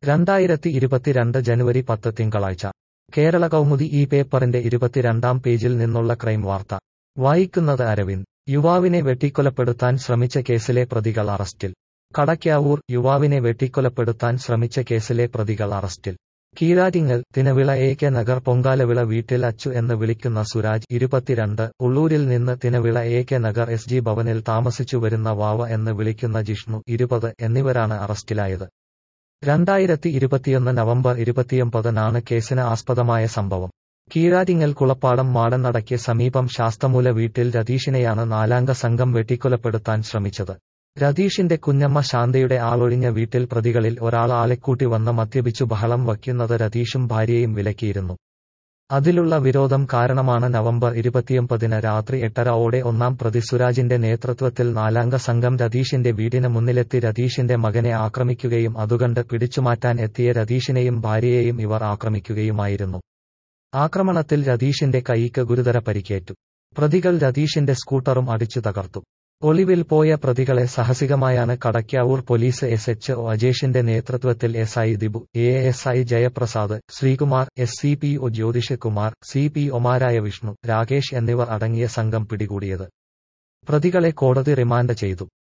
രണ്ടായിരത്തി ഇരുപത്തിരണ്ട് ജനുവരി പത്ത് തിങ്കളാഴ്ച കേരള കൗമുദി ഈ പേപ്പറിന്റെ ഇരുപത്തിരണ്ടാം പേജിൽ നിന്നുള്ള ക്രൈം വാർത്ത വായിക്കുന്നത് അരവിന്ദ് യുവാവിനെ വെട്ടിക്കൊലപ്പെടുത്താൻ ശ്രമിച്ച കേസിലെ പ്രതികൾ അറസ്റ്റിൽ കടയ്ക്കാവൂർ യുവാവിനെ വെട്ടിക്കൊലപ്പെടുത്താൻ ശ്രമിച്ച കേസിലെ പ്രതികൾ അറസ്റ്റിൽ കീഴാറ്റിങ്ങൽ തിനവിള എ കെ നഗർ പൊങ്കാലവിള വീട്ടിൽ അച്ചു എന്ന് വിളിക്കുന്ന സുരാജ് ഇരുപത്തിരണ്ട് ഉള്ളൂരിൽ നിന്ന് Thinavila A K Nagar S G ഭവനിൽ താമസിച്ചു വരുന്ന വാവ എന്ന് വിളിക്കുന്ന ജിഷ്ണു ഇരുപത് എന്നിവരാണ് അറസ്റ്റിലായത് രണ്ടായിരത്തി ഇരുപത്തിയൊന്ന് നവംബർ ഇരുപത്തിയൊമ്പതിനാണ് കേസിന് ആസ്പദമായ സംഭവം കീഴാറ്റിങ്ങൽ കുളപ്പാടം മാടനടയ്ക്ക് സമീപം ശാസ്തമൂല വീട്ടിൽ രതീഷിനെയാണ് നാലാംഗ സംഘം വെട്ടിക്കൊലപ്പെടുത്താൻ ശ്രമിച്ചത് രതീഷിന്റെ കുഞ്ഞമ്മ ശാന്തയുടെ ആളൊഴിഞ്ഞ വീട്ടിൽ പ്രതികളിൽ ഒരാൾ ആളെക്കൂട്ടി വന്ന് മദ്യപിച്ചു ബഹളം വയ്ക്കുന്നത് രതീഷും ഭാര്യയും വിലക്കിയിരുന്നു അതിലുള്ള വിരോധം കാരണമാണ് നവംബർ ഇരുപത്തിയൊമ്പതിന് രാത്രി എട്ടരയോടെ ഒന്നാം പ്രതി സുരാജിന്റെ നേതൃത്വത്തിൽ നാലാംഗ സംഘം രതീഷിന്റെ വീടിന് മുന്നിലെത്തി രതീഷിന്റെ മകനെ ആക്രമിക്കുകയും അതുകണ്ട് പിടിച്ചുമാറ്റാൻ എത്തിയ രതീഷിനെയും ഭാര്യയെയും ഇവർ ആക്രമിക്കുകയുമായിരുന്നു ആക്രമണത്തിൽ രതീഷിന്റെ കൈക്ക് ഗുരുതര പരിക്കേറ്റു പ്രതികൾ രതീഷിന്റെ സ്കൂട്ടറും അടിച്ചു തകർത്തു ഒളിവിൽ പോയ പ്രതികളെ സാഹസികമായാണ് Kadakkavoor police S H O അജേഷിന്റെ നേതൃത്വത്തിൽ S I Dibu A S I Jayaprasad Sreekumar S C P O Jyothish Kumar C P ഒമാരായ വിഷ്ണു രാകേഷ് എന്നിവർ അടങ്ങിയ സംഘം പിടികൂടിയത് പ്രതികളെ കോടതി റിമാൻഡ് ചെയ്തു